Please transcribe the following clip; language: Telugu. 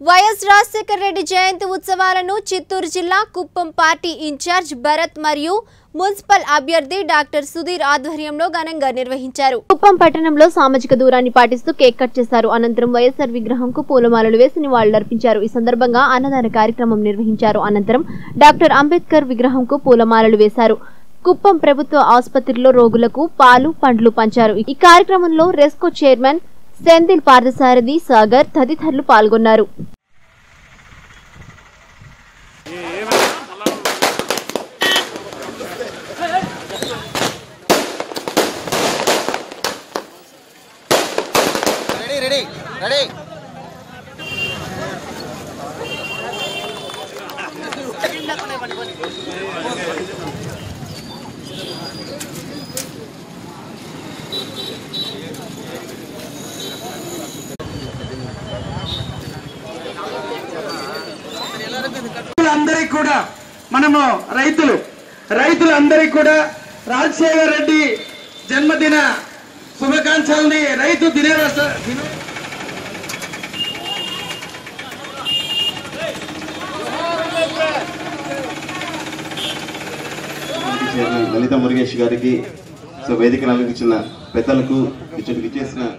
వైఎస్ రాజశేఖర రెడ్డి జయంతి ఉత్సవాలను చిత్తూరు జిల్లా కుప్పం పార్టీ ఇన్ఛార్జ్ భరత్ మరియు మున్సిపల్ అభ్యర్థి డాక్టర్ సుధీర్ ఆధ్వర్యంలో ఘనంగా నిర్వహించారు కుప్పం పట్టణంలో సామాజిక దూరాన్ని పాటిస్తూ కేక్ కట్ చేశారు అనంతరం వైఎస్ఆర్ విగ్రహంకు పూలమాలలు వేసి నివాళులర్పించారు ఈ సందర్భంగా అన్నదాన కార్యక్రమం నిర్వహించారు అనంతరం డాక్టర్ అంబేద్కర్ విగ్రహంకు పూలమాలలు వేశారు కుప్పం ప్రభుత్వ ఆసుపత్రిలో రోగులకు పాలు పండ్లు పంచారు ఈ కార్యక్రమంలో రెస్కో చైర్మన్ సెందిల్ పార్థసారథి సాగర్ తదితరులు పాల్గొన్నారు రెడీ రెడీ రెడీ రైతులందరికీ కూడా మనము రైతులు రైతులందరికీ కూడా రాజశేఖర రెడ్డి జన్మదిన శుభాకాంక్షల్ని రైతు దినోత్సవ దినో చైర్మన్ లలిత మురుగేష్ గారికి సో వేదికను అలంకరించిన పెద్దలకు ఇచ్చటికి చేసిన